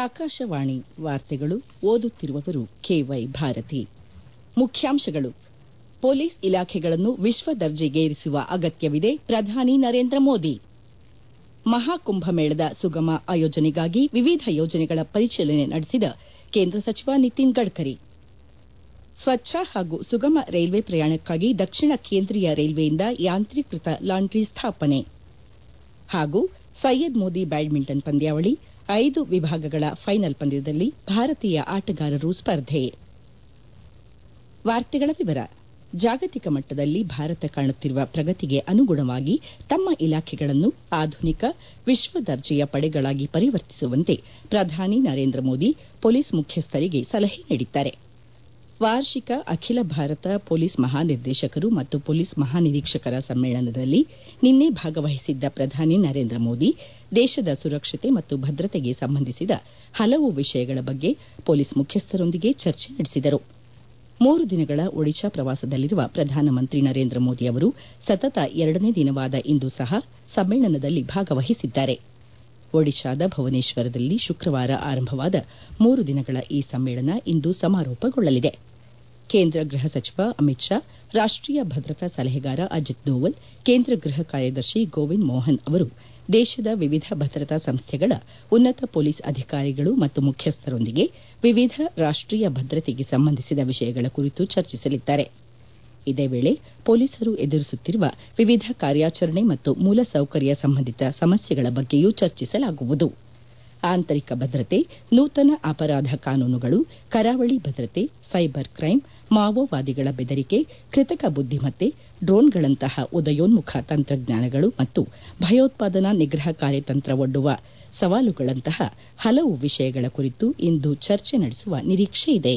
ಆಕಾಶವಾಣಿ ವಾರ್ತೆಗಳು ಓದುತ್ತಿರುವವರು ಕೆವೈ ಭಾರತಿ ಮುಖ್ಯಾಂಶಗಳು ಪೊಲೀಸ್ ಇಲಾಖೆಗಳನ್ನು ವಿಶ್ವ ದರ್ಜೆಗೇರಿಸುವ ಅಗತ್ಯವಿದೆ ಪ್ರಧಾನಿ ನರೇಂದ್ರ ಮೋದಿ ಮಹಾಕುಂಭಮೇಳದ ಸುಗಮ ಆಯೋಜನೆಗಾಗಿ ವಿವಿಧ ಯೋಜನೆಗಳ ಪರಿಶೀಲನೆ ನಡೆಸಿದ ಕೇಂದ್ರ ಸಚಿವ ನಿತಿನ್ ಗಡ್ಕರಿ ಸ್ವಚ್ಛ ಹಾಗೂ ಸುಗಮ ರೈಲ್ವೆ ಪ್ರಯಾಣಕ್ಕಾಗಿ ದಕ್ಷಿಣ ಕೇಂದ್ರೀಯ ರೈಲ್ವೆಯಿಂದ ಯಾಂತ್ರೀಕೃತ ಲಾಂಡ್ರಿ ಸ್ಥಾಪನೆ ಹಾಗೂ ಸಯ್ಯದ್ ಮೋದಿ ಬ್ಯಾಡ್ಮಿಂಟನ್ ಪಂದ್ಯಾವಳಿ ಐದು ವಿಭಾಗಗಳ ಫೈನಲ್ ಪಂದ್ಯದಲ್ಲಿ ಭಾರತೀಯ ಆಟಗಾರರು ಸ್ಪರ್ಧೆ ಜಾಗತಿಕ ಮಟ್ಟದಲ್ಲಿ ಭಾರತ ಕಾಣುತ್ತಿರುವ ಪ್ರಗತಿಗೆ ಅನುಗುಣವಾಗಿ ತಮ್ಮ ಇಲಾಖೆಗಳನ್ನು ಆಧುನಿಕ ವಿಶ್ವ ದರ್ಜೆಯ ಪಡೆಗಳಾಗಿ ಪರಿವರ್ತಿಸುವಂತೆ ಪ್ರಧಾನಿ ನರೇಂದ್ರ ಮೋದಿ ಪೊಲೀಸ್ ಮುಖ್ಯಸ್ಥರಿಗೆ ಸಲಹೆ ನೀಡಿದ್ದಾರೆ ವಾರ್ಷಿಕ ಅಖಿಲ ಭಾರತ ಪೊಲೀಸ್ ಮಹಾನಿರ್ದೇಶಕರು ಮತ್ತು ಪೊಲೀಸ್ ಮಹಾನಿರೀಕ್ಷಕರ ಸಮ್ಮೇಳನದಲ್ಲಿ ನಿನ್ನೆ ಭಾಗವಹಿಸಿದ್ದ ಪ್ರಧಾನಿ ನರೇಂದ್ರ ಮೋದಿ ದೇಶದ ಸುರಕ್ಷತೆ ಮತ್ತು ಭದ್ರತೆಗೆ ಸಂಬಂಧಿಸಿದ ಹಲವು ವಿಷಯಗಳ ಬಗ್ಗೆ ಪೊಲೀಸ್ ಮುಖ್ಯಸ್ಥರೊಂದಿಗೆ ಚರ್ಚೆ ನಡೆಸಿದರು ಮೂರು ದಿನಗಳ ಒಡಿಶಾ ಪ್ರವಾಸದಲ್ಲಿರುವ ಪ್ರಧಾನಮಂತ್ರಿ ನರೇಂದ್ರ ಮೋದಿ ಅವರು ಸತತ ಎರಡನೇ ದಿನವಾದ ಇಂದು ಸಹ ಸಮ್ಮೇಳನದಲ್ಲಿ ಭಾಗವಹಿಸಿದ್ದಾರೆ ಒಡಿಶಾದ ಭುವನೇಶ್ವರದಲ್ಲಿ ಶುಕ್ರವಾರ ಆರಂಭವಾದ ಮೂರು ದಿನಗಳ ಈ ಸಮ್ಮೇಳನ ಇಂದು ಸಮಾರೋಪಗೊಳ್ಳಲಿದೆ ಕೇಂದ್ರ ಗೃಹ ಸಚಿವ ಅಮಿತ್ ಶಾ ರಾಷ್ಟೀಯ ಭದ್ರತಾ ಸಲಹೆಗಾರ ಅಜಿತ್ ದೋವಲ್ ಕೇಂದ್ರ ಗೃಹ ಕಾರ್ಯದರ್ಶಿ ಗೋವಿಂದ್ ಮೋಹನ್ ಅವರು ದೇಶದ ವಿವಿಧ ಭದ್ರತಾ ಸಂಸ್ಥೆಗಳ ಉನ್ನತ ಪೊಲೀಸ್ ಅಧಿಕಾರಿಗಳು ಮತ್ತು ಮುಖ್ಯಸ್ಥರೊಂದಿಗೆ ವಿವಿಧ ರಾಷ್ಟೀಯ ಭದ್ರತೆಗೆ ಸಂಬಂಧಿಸಿದ ವಿಷಯಗಳ ಕುರಿತು ಚರ್ಚಿಸಲಿದ್ದಾರೆ ಇದೇ ವೇಳೆ ಪೊಲೀಸರು ಎದುರಿಸುತ್ತಿರುವ ವಿವಿಧ ಕಾರ್ಯಾಚರಣೆ ಮತ್ತು ಮೂಲಸೌಕರ್ಯ ಸಂಬಂಧಿತ ಸಮಸ್ಯೆಗಳ ಬಗ್ಗೆಯೂ ಚರ್ಚಿಸಲಾಗುವುದು ಆಂತರಿಕ ಭದ್ರತೆ ನೂತನ ಅಪರಾಧ ಕಾನೂನುಗಳು ಕರಾವಳಿ ಭದ್ರತೆ ಸೈಬರ್ ಕ್ರೈಂ ಮಾವೋವಾದಿಗಳ ಬೆದರಿಕೆ ಕೃತಕ ಬುದ್ದಿಮತ್ತೆ ಡ್ರೋನ್ಗಳಂತಹ ಉದಯೋನ್ಮುಖ ತಂತ್ರಜ್ಞಾನಗಳು ಮತ್ತು ಭಯೋತ್ಪಾದನಾ ನಿಗ್ರಹ ಕಾರ್ಯತಂತ್ರ ಒಡ್ಡುವ ಸವಾಲುಗಳಂತಹ ಹಲವು ವಿಷಯಗಳ ಕುರಿತು ಇಂದು ಚರ್ಚೆ ನಡೆಸುವ ನಿರೀಕ್ಷೆಯಿದೆ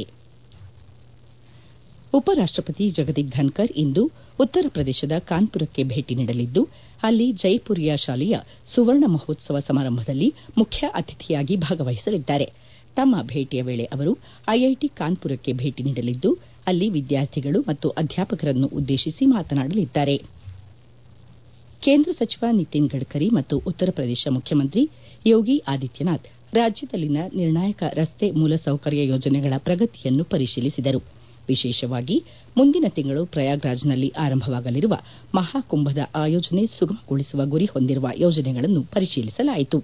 ಉಪರಾಷ್ಟಪತಿ ಜಗದೀಪ್ ಧನ್ಕರ್ ಇಂದು ಉತ್ತರ ಪ್ರದೇಶದ ಕಾನ್ಪುರಕ್ಕೆ ಭೇಟಿ ನೀಡಲಿದ್ದು ಅಲ್ಲಿ ಜೈಪುರಿಯಾ ಶಾಲೆಯ ಸುವರ್ಣ ಮಹೋತ್ಸವ ಸಮಾರಂಭದಲ್ಲಿ ಮುಖ್ಯ ಅತಿಥಿಯಾಗಿ ಭಾಗವಹಿಸಲಿದ್ದಾರೆ ತಮ್ಮ ಭೇಟಿಯ ವೇಳೆ ಅವರು ಐಐಟಿ ಕಾನ್ಪುರಕ್ಕೆ ಭೇಟಿ ನೀಡಲಿದ್ದು ಅಲ್ಲಿ ವಿದ್ಯಾರ್ಥಿಗಳು ಮತ್ತು ಅಧ್ಯಾಪಕರನ್ನು ಉದ್ದೇಶಿಸಿ ಮಾತನಾಡಲಿದ್ದಾರೆ ಕೇಂದ್ರ ಸಚಿವ ನಿತಿನ್ ಗಡ್ಕರಿ ಮತ್ತು ಉತ್ತರ ಪ್ರದೇಶ ಮುಖ್ಯಮಂತ್ರಿ ಯೋಗಿ ಆದಿತ್ಯನಾಥ್ ರಾಜ್ಯದಲ್ಲಿನ ನಿರ್ಣಾಯಕ ರಸ್ತೆ ಮೂಲಸೌಕರ್ಯ ಯೋಜನೆಗಳ ಪ್ರಗತಿಯನ್ನು ಪರಿಶೀಲಿಸಿದರು ವಿಶೇಷವಾಗಿ ಮುಂದಿನ ತಿಂಗಳು ಪ್ರಯಾಗ್ರಾಜ್ನಲ್ಲಿ ಆರಂಭವಾಗಲಿರುವ ಮಹಾಕುಂಭದ ಆಯೋಜನೆ ಸುಗಮಗೊಳಿಸುವ ಗುರಿ ಹೊಂದಿರುವ ಯೋಜನೆಗಳನ್ನು ಪರಿಶೀಲಿಸಲಾಯಿತು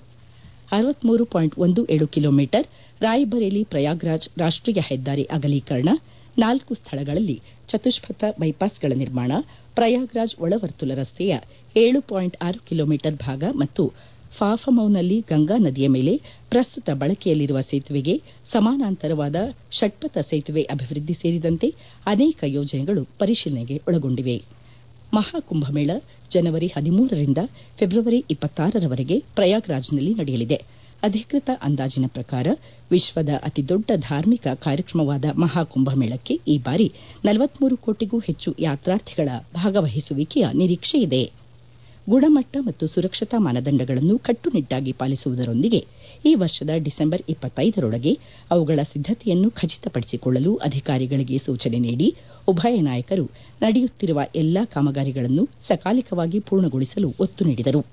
ಕಿಲೋಮೀಟರ್ ರಾಯ್ಬರೇಲಿ ಪ್ರಯಾಗ್ರಾಜ್ ರಾಷ್ಟೀಯ ಹೆದ್ದಾರಿ ಅಗಲೀಕರಣ ನಾಲ್ಕು ಸ್ಥಳಗಳಲ್ಲಿ ಚತುಷ್ಪಥ ಬೈಪಾಸ್ಗಳ ನಿರ್ಮಾಣ ಪ್ರಯಾಗ್ರಾಜ್ ಒಳವರ್ತುಲ ರಸ್ತೆಯ ಏಳು ಪಾಯಿಂಟ್ ಆರು ಕಿಲೋಮೀಟರ್ ಭಾಗ ಮತ್ತು ಫಾಫಮೌನಲ್ಲಿ ಗಂಗಾ ನದಿಯ ಮೇಲೆ ಪ್ರಸ್ತುತ ಬಳಕೆಯಲ್ಲಿರುವ ಸೇತುವೆಗೆ ಸಮಾನಾಂತರವಾದ ಷಟ್ಪಥ ಸೇತುವೆ ಅಭಿವೃದ್ಧಿ ಸೇರಿದಂತೆ ಅನೇಕ ಯೋಜನೆಗಳು ಪರಿಶೀಲನೆಗೆ ಒಳಗೊಂಡಿವೆ ಮಹಾಕುಂಭಮೇಳ ಜನವರಿ ಹದಿಮೂರರಿಂದ ಫೆಬ್ರವರಿ ಇಪ್ಪತ್ತಾರರವರೆಗೆ ಪ್ರಯಾಗ್ರಾಜ್ನಲ್ಲಿ ನಡೆಯಲಿದೆ ಅಧಿಕೃತ ಅಂದಾಜಿನ ಪ್ರಕಾರ ವಿಶ್ವದ ಅತಿದೊಡ್ಡ ಧಾರ್ಮಿಕ ಕಾರ್ಯಕ್ರಮವಾದ ಮಹಾಕುಂಭಮೇಳಕ್ಕೆ ಈ ಬಾರಿ ನಲವತ್ಮೂರು ಕೋಟಿಗೂ ಹೆಚ್ಚು ಯಾತ್ರಾರ್ಥಿಗಳ ಭಾಗವಹಿಸುವಿಕೆಯ ನಿರೀಕ್ಷೆಯಿದೆ ಗುಣಮಟ್ಟ ಮತ್ತು ಸುರಕ್ಷತಾ ಮಾನದಂಡಗಳನ್ನು ಕಟ್ಟುನಿಟ್ಟಾಗಿ ಪಾಲಿಸುವುದರೊಂದಿಗೆ ಈ ವರ್ಷದ ಡಿಸೆಂಬರ್ ಇಪ್ಪತ್ತೈದರೊಳಗೆ ಅವುಗಳ ಸಿದ್ದತೆಯನ್ನು ಖಚಿತಪಡಿಸಿಕೊಳ್ಳಲು ಅಧಿಕಾರಿಗಳಿಗೆ ಸೂಚನೆ ನೀಡಿ ಉಭಯ ನಾಯಕರು ನಡೆಯುತ್ತಿರುವ ಎಲ್ಲಾ ಕಾಮಗಾರಿಗಳನ್ನು ಸಕಾಲಿಕವಾಗಿ ಪೂರ್ಣಗೊಳಿಸಲು ಒತ್ತು ನೀಡಿದರು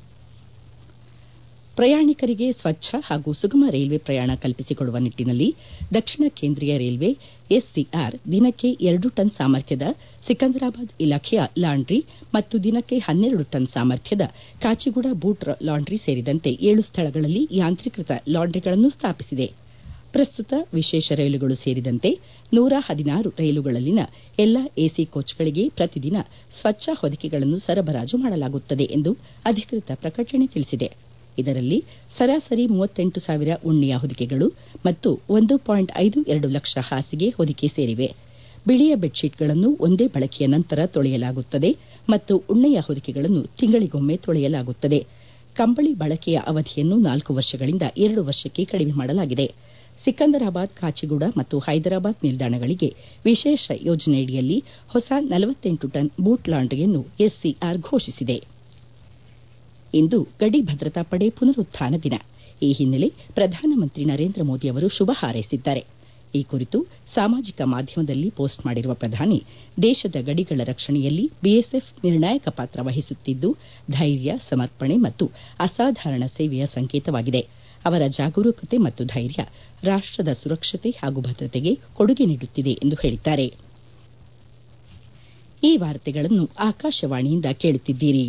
ಪ್ರಯಾಣಿಕರಿಗೆ ಸ್ವಚ್ಛ ಹಾಗೂ ಸುಗಮ ರೈಲ್ವೆ ಪ್ರಯಾಣ ಕಲ್ಪಿಸಿಕೊಡುವ ನಿಟ್ಟಿನಲ್ಲಿ ದಕ್ಷಿಣ ಕೇಂದ್ರೀಯ ರೈಲ್ವೆ ಎಸ್ಸಿಆರ್ ದಿನಕ್ಕೆ ಎರಡು ಟನ್ ಸಾಮರ್ಥ್ಯದ ಸಿಕಂದರಾಬಾದ್ ಇಲಾಖೆಯ ಲಾಂಡ್ರಿ ಮತ್ತು ದಿನಕ್ಕೆ ಹನ್ನೆರಡು ಟನ್ ಸಾಮರ್ಥ್ಯದ ಕಾಚಿಗುಡ ಬೂಟ್ ಲಾಂಡ್ರಿ ಸೇರಿದಂತೆ ಏಳು ಸ್ಥಳಗಳಲ್ಲಿ ಯಾಂತ್ರೀಕೃತ ಲಾಂಡ್ರಿಗಳನ್ನು ಸ್ಥಾಪಿಸಿದೆ ಪ್ರಸ್ತುತ ವಿಶೇಷ ರೈಲುಗಳು ಸೇರಿದಂತೆ ನೂರ ಹದಿನಾರು ರೈಲುಗಳಲ್ಲಿನ ಎಲ್ಲಾ ಎಸಿ ಕೋಚ್ಗಳಿಗೆ ಪ್ರತಿದಿನ ಸ್ವಚ್ಛ ಹೊದಿಕೆಗಳನ್ನು ಸರಬರಾಜು ಮಾಡಲಾಗುತ್ತದೆ ಎಂದು ಅಧಿಕೃತ ಪ್ರಕಟಣೆ ತಿಳಿಸಿದೆ ಇದರಲ್ಲಿ ಸರಾಸರಿ ಮೂವತ್ತೆಂಟು ಸಾವಿರ ಉಣ್ಣೆಯ ಹೊದಿಕೆಗಳು ಮತ್ತು ಒಂದು ಪಾಯಿಂಟ್ ಐದು ಎರಡು ಲಕ್ಷ ಹಾಸಿಗೆ ಹೊದಿಕೆ ಸೇರಿವೆ ಬಿಳಿಯ ಬೆಡ್ಶೀಟ್ಗಳನ್ನು ಒಂದೇ ಬಳಕೆಯ ನಂತರ ತೊಳೆಯಲಾಗುತ್ತದೆ ಮತ್ತು ಉಣ್ಣೆಯ ಹೊದಿಕೆಗಳನ್ನು ತಿಂಗಳಿಗೊಮ್ಮೆ ತೊಳೆಯಲಾಗುತ್ತದೆ ಕಂಬಳಿ ಬಳಕೆಯ ಅವಧಿಯನ್ನು ನಾಲ್ಕು ವರ್ಷಗಳಿಂದ ಎರಡು ವರ್ಷಕ್ಕೆ ಕಡಿಮೆ ಮಾಡಲಾಗಿದೆ ಸಿಕಂದರಾಬಾದ್ ಕಾಚಿಗುಡ ಮತ್ತು ಹೈದರಾಬಾದ್ ನಿಲ್ದಾಣಗಳಿಗೆ ವಿಶೇಷ ಯೋಜನೆಯಡಿಯಲ್ಲಿ ಹೊಸ ನಲವತ್ತೆಂಟು ಟನ್ ಬೂಟ್ ಲಾಂಡ್ರಿಯನ್ನು ಎಸ್ಸಿಆರ್ ಘೋಷಿಸಿದೆ ಇಂದು ಗಡಿ ಭದ್ರತಾ ಪಡೆ ಪುನರುತ್ಥಾನ ದಿನ ಈ ಹಿನ್ನೆಲೆ ಪ್ರಧಾನಮಂತ್ರಿ ನರೇಂದ್ರ ಮೋದಿ ಅವರು ಶುಭ ಹಾರೈಸಿದ್ದಾರೆ ಈ ಕುರಿತು ಸಾಮಾಜಿಕ ಮಾಧ್ಯಮದಲ್ಲಿ ಪೋಸ್ಟ್ ಮಾಡಿರುವ ಪ್ರಧಾನಿ ದೇಶದ ಗಡಿಗಳ ರಕ್ಷಣೆಯಲ್ಲಿ ಬಿಎಸ್ಎಫ್ ನಿರ್ಣಾಯಕ ಪಾತ್ರ ವಹಿಸುತ್ತಿದ್ದು ಧೈರ್ಯ ಸಮರ್ಪಣೆ ಮತ್ತು ಅಸಾಧಾರಣ ಸೇವೆಯ ಸಂಕೇತವಾಗಿದೆ ಅವರ ಜಾಗರೂಕತೆ ಮತ್ತು ಧೈರ್ಯ ರಾಷ್ಟದ ಸುರಕ್ಷತೆ ಹಾಗೂ ಭದ್ರತೆಗೆ ಕೊಡುಗೆ ನೀಡುತ್ತಿದೆ ಎಂದು ಹೇಳಿದ್ದಾರೆ ಈ ವಾರ್ತೆಗಳನ್ನು ಆಕಾಶವಾಣಿಯಿಂದ ಕೇಳುತ್ತಿದ್ದೀರಿ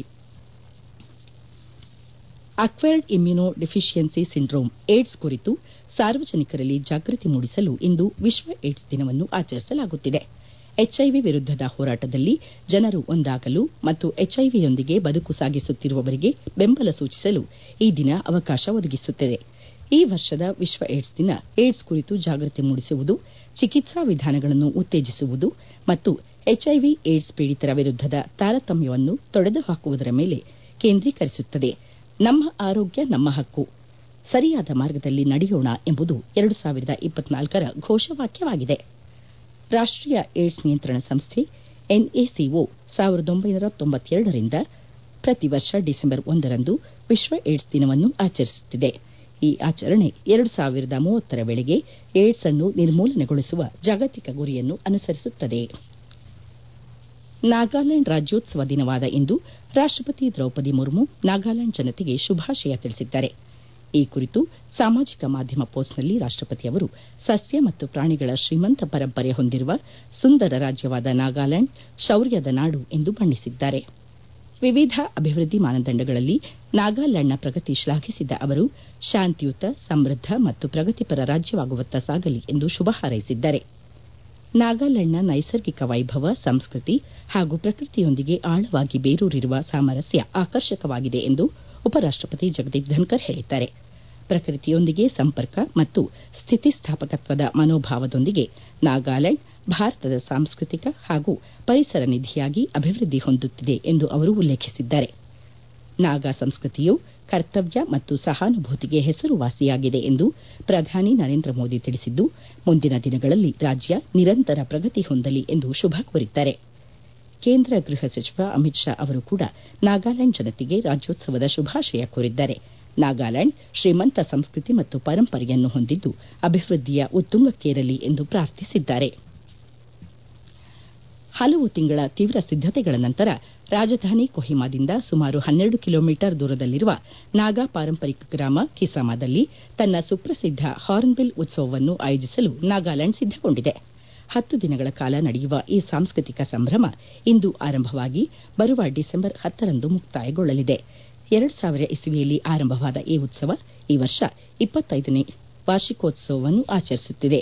acquired immunodeficiency syndrome AIDS ಕುರಿತು ಸಾರ್ವಜನಿಕರಲ್ಲಿ ಜಾಗೃತಿ ಮೂಡಿಸಲು ಇಂದು ವಿಶ್ವ ಏಡ್ಸ್ ದಿನವನ್ನು ಆಚರಿಸಲಾಗುತ್ತಿದೆ ಎಚ್ಐವಿ ವಿರುದ್ದದ ಹೋರಾಟದಲ್ಲಿ ಜನರು ಒಂದಾಗಲು ಮತ್ತು ಎಚ್ಐವಿಯೊಂದಿಗೆ ಬದುಕು ಸಾಗಿಸುತ್ತಿರುವವರಿಗೆ ಬೆಂಬಲ ಸೂಚಿಸಲು ಈ ದಿನ ಅವಕಾಶ ಒದಗಿಸುತ್ತದೆ ಈ ವರ್ಷದ ವಿಶ್ವ ಏಡ್ಸ್ ದಿನ ಏಡ್ಸ್ ಕುರಿತು ಜಾಗೃತಿ ಮೂಡಿಸುವುದು ಚಿಕಿತ್ಸಾ ವಿಧಾನಗಳನ್ನು ಉತ್ತೇಜಿಸುವುದು ಮತ್ತು ಎಚ್ಐವಿ ಏಡ್ಸ್ ಪೀಡಿತರ ವಿರುದ್ದದ ತಾರತಮ್ಯವನ್ನು ತೊಡೆದುಹಾಕುವುದರ ಮೇಲೆ ಕೇಂದ್ರೀಕರಿಸುತ್ತದೆ ನಮ್ಮ ಆರೋಗ್ಯ ನಮ್ಮ ಹಕ್ಕು ಸರಿಯಾದ ಮಾರ್ಗದಲ್ಲಿ ನಡೆಯೋಣ ಎಂಬುದು ಎರಡು ಸಾವಿರದ ಇಪ್ಪತ್ನಾಲ್ಕರ ಘೋಷವಾಕ್ಯವಾಗಿದೆ ರಾಷ್ಟೀಯ ಏಡ್ಸ್ ನಿಯಂತ್ರಣ ಸಂಸ್ಥೆ ಎನ್ಎಸಿಒ ಸಾವಿರದ ಒಂಬೈನೂರ ತೊಂಬತ್ತೆರಡರಿಂದ ಪ್ರತಿ ವರ್ಷ ಡಿಸೆಂಬರ್ ಒಂದರಂದು ವಿಶ್ವ ಏಡ್ಸ್ ದಿನವನ್ನು ಆಚರಿಸುತ್ತಿದೆ ಈ ಆಚರಣೆ ಎರಡು ಸಾವಿರದ ಮೂವತ್ತರ ವೇಳೆಗೆ ಏಡ್ಸ್ ಅನ್ನು ನಿರ್ಮೂಲನೆಗೊಳಿಸುವ ಜಾಗತಿಕ ಗುರಿಯನ್ನು ಅನುಸರಿಸುತ್ತದೆ ನಾಗಾಲ್ಯಾಂಡ್ ರಾಜ್ಯೋತ್ಸವ ದಿನವಾದ ಇಂದು ರಾಷ್ಟಪತಿ ದ್ರೌಪದಿ ಮುರ್ಮು ನಾಗಾಲ್ಯಾಂಡ್ ಜನತೆಗೆ ಶುಭಾಶಯ ತಿಳಿಸಿದ್ದಾರೆ ಈ ಕುರಿತು ಸಾಮಾಜಿಕ ಮಾಧ್ಯಮ ಪೋಸ್ಟ್ನಲ್ಲಿ ರಾಷ್ಟಪತಿ ಅವರು ಸಸ್ಯ ಮತ್ತು ಪ್ರಾಣಿಗಳ ಶ್ರೀಮಂತ ಪರಂಪರೆ ಹೊಂದಿರುವ ಸುಂದರ ರಾಜ್ಯವಾದ ನಾಗಾಲ್ಯಾಂಡ್ ಶೌರ್ಯದ ನಾಡು ಎಂದು ಬಣ್ಣಿಸಿದ್ದಾರೆ ವಿವಿಧ ಅಭಿವೃದ್ಧಿ ಮಾನದಂಡಗಳಲ್ಲಿ ನಾಗಾಲ್ಯಾಂಡ್ನ ಪ್ರಗತಿ ಶ್ಲಾಘಿಸಿದ ಅವರು ಶಾಂತಿಯುತ ಸಮೃದ್ಧ ಮತ್ತು ಪ್ರಗತಿಪರ ರಾಜ್ಯವಾಗುವತ್ತ ಸಾಗಲಿ ಎಂದು ಶುಭ ಹಾರೈಸಿದ್ದಾರೆ ನಾಗಾಲ್ಯಾಂಡ್ನ ನೈಸರ್ಗಿಕ ವೈಭವ ಸಂಸ್ಕೃತಿ ಹಾಗೂ ಪ್ರಕೃತಿಯೊಂದಿಗೆ ಆಳವಾಗಿ ಬೇರೂರಿರುವ ಸಾಮರಸ್ಯ ಆಕರ್ಷಕವಾಗಿದೆ ಎಂದು ಉಪರಾಷ್ಟಪತಿ ಜಗದೀಪ್ ಧನ್ಕರ್ ಹೇಳಿದ್ದಾರೆ ಪ್ರಕೃತಿಯೊಂದಿಗೆ ಸಂಪರ್ಕ ಮತ್ತು ಸ್ಥಿತಿಸ್ಥಾಪಕತ್ವದ ಮನೋಭಾವದೊಂದಿಗೆ ನಾಗಾಲ್ಯಾಂಡ್ ಭಾರತದ ಸಾಂಸ್ಕೃತಿಕ ಹಾಗೂ ಪರಿಸರ ನಿಧಿಯಾಗಿ ಅಭಿವೃದ್ಧಿ ಹೊಂದುತ್ತಿದೆ ಎಂದು ಅವರು ಉಲ್ಲೇಖಿಸಿದ್ದಾರೆ ನಾಗಾ ಸಂಸ್ಕೃತಿಯು ಕರ್ತವ್ಯ ಮತ್ತು ಸಹಾನುಭೂತಿಗೆ ಹೆಸರುವಾಸಿಯಾಗಿದೆ ಎಂದು ಪ್ರಧಾನಿ ನರೇಂದ್ರ ಮೋದಿ ತಿಳಿಸಿದ್ದು ಮುಂದಿನ ದಿನಗಳಲ್ಲಿ ರಾಜ್ಯ ನಿರಂತರ ಪ್ರಗತಿ ಹೊಂದಲಿ ಎಂದು ಶುಭ ಕೋರಿದ್ದಾರೆ ಕೇಂದ್ರ ಗೃಹ ಸಚಿವ ಅಮಿತ್ ಶಾ ಅವರು ಕೂಡ ನಾಗಾಲ್ಯಾಂಡ್ ಜನತೆಗೆ ರಾಜ್ಯೋತ್ಸವದ ಶುಭಾಶಯ ಕೋರಿದ್ದಾರೆ ನಾಗಾಲ್ಯಾಂಡ್ ಶ್ರೀಮಂತ ಸಂಸ್ಕೃತಿ ಮತ್ತು ಪರಂಪರೆಯನ್ನು ಹೊಂದಿದ್ದು ಅಭಿವೃದ್ಧಿಯ ಉತ್ತುಂಗಕ್ಕೇರಲಿ ಎಂದು ಪ್ರಾರ್ಥಿಸಿದ್ದಾರೆ ಹಲವು ತಿಂಗಳ ತೀವ್ರ ಸಿದ್ದತೆಗಳ ನಂತರ ರಾಜಧಾನಿ ಕೊಹಿಮಾದಿಂದ ಸುಮಾರು ಹನ್ನೆರಡು ಕಿಲೋಮೀಟರ್ ದೂರದಲ್ಲಿರುವ ನಾಗಾ ಪಾರಂಪರಿಕ ಗ್ರಾಮ ಕಿಸಾಮಾದಲ್ಲಿ ತನ್ನ ಸುಪ್ರಸಿದ್ದ ಹಾರ್ನ್ಬಿಲ್ ಉತ್ಸವವನ್ನು ಆಯೋಜಿಸಲು ನಾಗಾಲ್ಯಾಂಡ್ ಸಿದ್ದಗೊಂಡಿದೆ ಹತ್ತು ದಿನಗಳ ಕಾಲ ನಡೆಯುವ ಈ ಸಾಂಸ್ಕೃತಿಕ ಸಂಭ್ರಮ ಇಂದು ಆರಂಭವಾಗಿ ಬರುವ ಡಿಸೆಂಬರ್ ಹತ್ತರಂದು ಮುಕ್ತಾಯಗೊಳ್ಳಲಿದೆ ಎರಡು ಸಾವಿರ ಇಸವಿಯಲ್ಲಿ ಆರಂಭವಾದ ಈ ಉತ್ಸವ ಈ ವರ್ಷ ಇಪ್ಪತ್ತೈದನೇ ವಾರ್ಷಿಕೋತ್ಸವವನ್ನು ಆಚರಿಸುತ್ತಿದೆ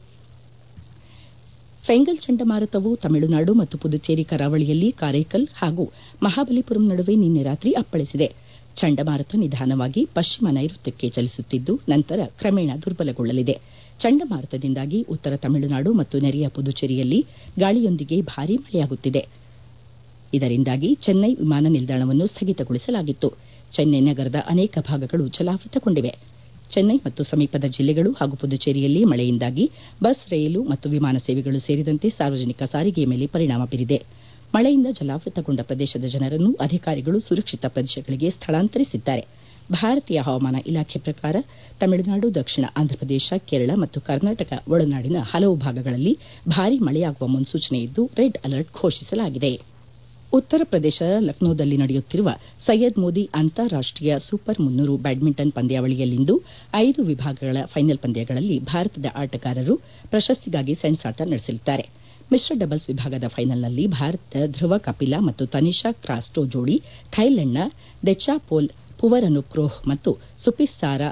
ಫೆಂಗಲ್ ಚಂಡಮಾರುತವು ತಮಿಳುನಾಡು ಮತ್ತು ಪುದುಚೇರಿ ಕರಾವಳಿಯಲ್ಲಿ ಕಾರೈಕಲ್ ಹಾಗೂ ಮಹಾಬಲಿಪುರಂ ನಡುವೆ ನಿನ್ನೆ ರಾತ್ರಿ ಅಪ್ಪಳಿಸಿದೆ ಚಂಡಮಾರುತ ನಿಧಾನವಾಗಿ ಪಶ್ಚಿಮ ನೈಋತ್ಯಕ್ಕೆ ಚಲಿಸುತ್ತಿದ್ದು ನಂತರ ಕ್ರಮೇಣ ದುರ್ಬಲಗೊಳ್ಳಲಿದೆ ಚಂಡಮಾರುತದಿಂದಾಗಿ ಉತ್ತರ ತಮಿಳುನಾಡು ಮತ್ತು ನೆರೆಯ ಪುದುಚೇರಿಯಲ್ಲಿ ಗಾಳಿಯೊಂದಿಗೆ ಭಾರೀ ಮಳೆಯಾಗುತ್ತಿದೆ ಇದರಿಂದಾಗಿ ಚೆನ್ನೈ ವಿಮಾನ ನಿಲ್ದಾಣವನ್ನು ಸ್ಥಗಿತಗೊಳಿಸಲಾಗಿತ್ತು ಚೆನ್ನೈ ನಗರದ ಅನೇಕ ಭಾಗಗಳು ಜಲಾವೃತಗೊಂಡಿವೆ ಚೆನ್ನೈ ಮತ್ತು ಸಮೀಪದ ಜಿಲ್ಲೆಗಳು ಹಾಗೂ ಪುದುಚೇರಿಯಲ್ಲಿ ಮಳೆಯಿಂದಾಗಿ ಬಸ್ ರೈಲು ಮತ್ತು ವಿಮಾನ ಸೇವೆಗಳು ಸೇರಿದಂತೆ ಸಾರ್ವಜನಿಕ ಸಾರಿಗೆಯ ಮೇಲೆ ಪರಿಣಾಮ ಬೀರಿದೆ ಮಳೆಯಿಂದ ಜಲಾವೃತಗೊಂಡ ಪ್ರದೇಶದ ಜನರನ್ನು ಅಧಿಕಾರಿಗಳು ಸುರಕ್ಷಿತ ಪ್ರದೇಶಗಳಿಗೆ ಸ್ಥಳಾಂತರಿಸಿದ್ದಾರೆ ಭಾರತೀಯ ಹವಾಮಾನ ಇಲಾಖೆ ಪ್ರಕಾರ ತಮಿಳುನಾಡು ದಕ್ಷಿಣ ಆಂಧ್ರಪ್ರದೇಶ ಕೇರಳ ಮತ್ತು ಕರ್ನಾಟಕ ಒಳನಾಡಿನ ಹಲವು ಭಾಗಗಳಲ್ಲಿ ಭಾರೀ ಮಳೆಯಾಗುವ ಮುನ್ಸೂಚನೆ ಇದ್ದು ರೆಡ್ ಅಲರ್ಟ್ ಘೋಷಿಸಲಾಗಿದೆ ಉತ್ತರ ಪ್ರದೇಶದ ಲಕ್ನೋದಲ್ಲಿ ನಡೆಯುತ್ತಿರುವ ಸೈಯದ್ ಮೋದಿ ಅಂತಾರಾಷ್ಟೀಯ ಸೂಪರ್ ಮುನ್ನೂರು ಬ್ಯಾಡ್ಮಿಂಟನ್ ಪಂದ್ಯಾವಳಿಯಲ್ಲಿಂದು ಐದು ವಿಭಾಗಗಳ ಫೈನಲ್ ಪಂದ್ಯಗಳಲ್ಲಿ ಭಾರತದ ಆಟಗಾರರು ಪ್ರಶಸ್ತಿಗಾಗಿ ಸೆಣಸಾಟ ನಡೆಸಲಿದ್ದಾರೆ ಮಿಶ್ರ ಡಬಲ್ಸ್ ವಿಭಾಗದ ಫೈನಲ್ನಲ್ಲಿ ಭಾರತದ ಧ್ರುವ ಕಪಿಲಾ ಮತ್ತು ತನಿಷಾ ಕ್ರಾಸ್ಟೋ ಜೋಡಿ ಥೈಲೆಂಡ್ನ ದೆಚಾಪೋಲ್ ಪುವರನುಕ್ರೋಹ್ ಮತ್ತು ಸುಪಿಸ್ಸಾರ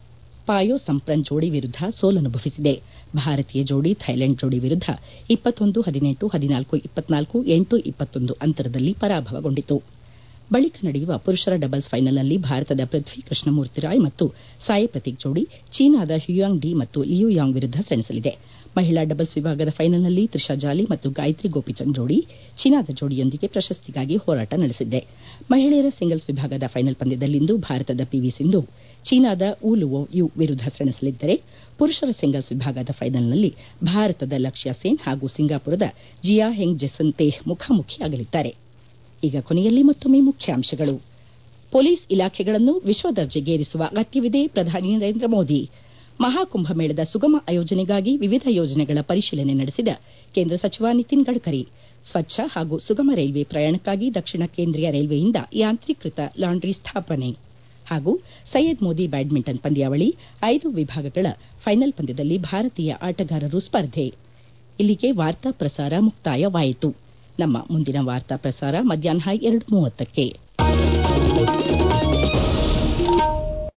ಪಾಯೋಸಂಪ್ರನ್ ಜೋಡಿ ವಿರುದ್ಧ ಸೋಲನುಭವಿಸಿದೆ ಭಾರತೀಯ ಜೋಡಿ ಥೈಲೆಂಡ್ ಜೋಡಿ ವಿರುದ್ಧ ಇಪ್ಪತ್ತೊಂದು ಹದಿನೆಂಟು ಹದಿನಾಲ್ಕು ಇಪ್ಪತ್ನಾಲ್ಕು ಎಂಟು ಇಪ್ಪತ್ತೊಂದು ಅಂತರದಲ್ಲಿ ಪರಾಭವಗೊಂಡಿತು ಬಳಿಕ ನಡೆಯುವ ಪುರುಷರ ಡಬಲ್ಸ್ ಫೈನಲ್ನಲ್ಲಿ ಭಾರತದ ಪೃಥ್ವಿ ಕೃಷ್ಣಮೂರ್ತಿರಾಯ್ ಮತ್ತು ಸಾಯಿ ಪ್ರತೀಕ್ ಜೋಡಿ ಚೀನಾದ ಹ್ಯುಯಾಂಗ್ ಡಿ ಮತ್ತು ಲಿಯು ಯಾಂಗ್ ವಿರುದ್ಧ ಸೆಣಸಲಿದೆ ಮಹಿಳಾ ಡಬಲ್ಸ್ ವಿಭಾಗದ ಫೈನಲ್ನಲ್ಲಿ ತ್ರಿಷಾ ಜಾಲಿ ಮತ್ತು ಗಾಯತ್ರಿ ಗೋಪಿಚಂದ್ ಜೋಡಿ ಚೀನಾದ ಜೋಡಿಯೊಂದಿಗೆ ಪ್ರಶಸ್ತಿಗಾಗಿ ಹೋರಾಟ ನಡೆಸಿದೆ ಮಹಿಳೆಯರ ಸಿಂಗಲ್ಸ್ ವಿಭಾಗದ ಫೈನಲ್ ಪಂದ್ಯದಲ್ಲಿಂದು ಭಾರತದ ಪಿವಿ ಸಿಂಧು ಚೀನಾದ ವು ಲುವೋ ಯು ವಿರುದ್ಧ ಸೆಣಸಲಿದ್ದರೆ ಪುರುಷರ ಸಿಂಗಲ್ಸ್ ವಿಭಾಗದ ಫೈನಲ್ನಲ್ಲಿ ಭಾರತದ ಲಕ್ಷ್ಯ ಸೇನ್ ಹಾಗೂ ಸಿಂಗಾಪುರದ ಜಿಯಾ ಹೆಂಗ್ ಜೆಸನ್ ತೇಹ್ ಮುಖಾಮುಖಿಯಾಗಲಿದ್ದಾರೆ ಈಗ ಕೊನೆಯಲ್ಲಿ ಮತ್ತೊಮ್ಮೆ ಮುಖ್ಯಾಂಶಗಳು ಪೊಲೀಸ್ ಇಲಾಖೆಗಳನ್ನು ವಿಶ್ವದರ್ಜೆಗೇರಿಸುವ ಅಗತ್ಯವಿದೆ ಪ್ರಧಾನಿ ನರೇಂದ್ರ ಮೋದಿ ಮಹಾಕುಂಭಮೇಳದ ಸುಗಮ ಆಯೋಜನೆಗಾಗಿ ವಿವಿಧ ಯೋಜನೆಗಳ ಪರಿಶೀಲನೆ ನಡೆಸಿದ ಕೇಂದ್ರ ಸಚಿವ ನಿತಿನ್ ಗಡ್ಕರಿ ಸ್ವಚ್ಛ ಹಾಗೂ ಸುಗಮ ರೈಲ್ವೆ ಪ್ರಯಾಣಕ್ಕಾಗಿ ದಕ್ಷಿಣ ಕೇಂದ್ರೀಯ ರೈಲ್ವೆಯಿಂದ ಯಾಂತ್ರೀಕೃತ ಲಾಂಡ್ರಿ ಸ್ಥಾಪನೆ ಹಾಗೂ ಸೈಯದ್ ಮೋದಿ ಬ್ಯಾಡ್ಮಿಂಟನ್ ಪಂದ್ಯಾವಳಿ ಐದು ವಿಭಾಗಗಳ ಫೈನಲ್ ಪಂದ್ಯದಲ್ಲಿ ಭಾರತೀಯ ಆಟಗಾರರು ಸ್ಪರ್ಧೆ ಇಲ್ಲಿಗೆ ವಾರ್ತಾ ಪ್ರಸಾರ ಮುಕ್ತಾಯವಾಯಿತು ನಮ್ಮ ಮುಂದಿನ ವಾರ್ತಾ ಪ್ರಸಾರ ಮಧ್ಯಾಹ್ನ ಎರಡು ಮೂವತ್ತಕ್ಕೆ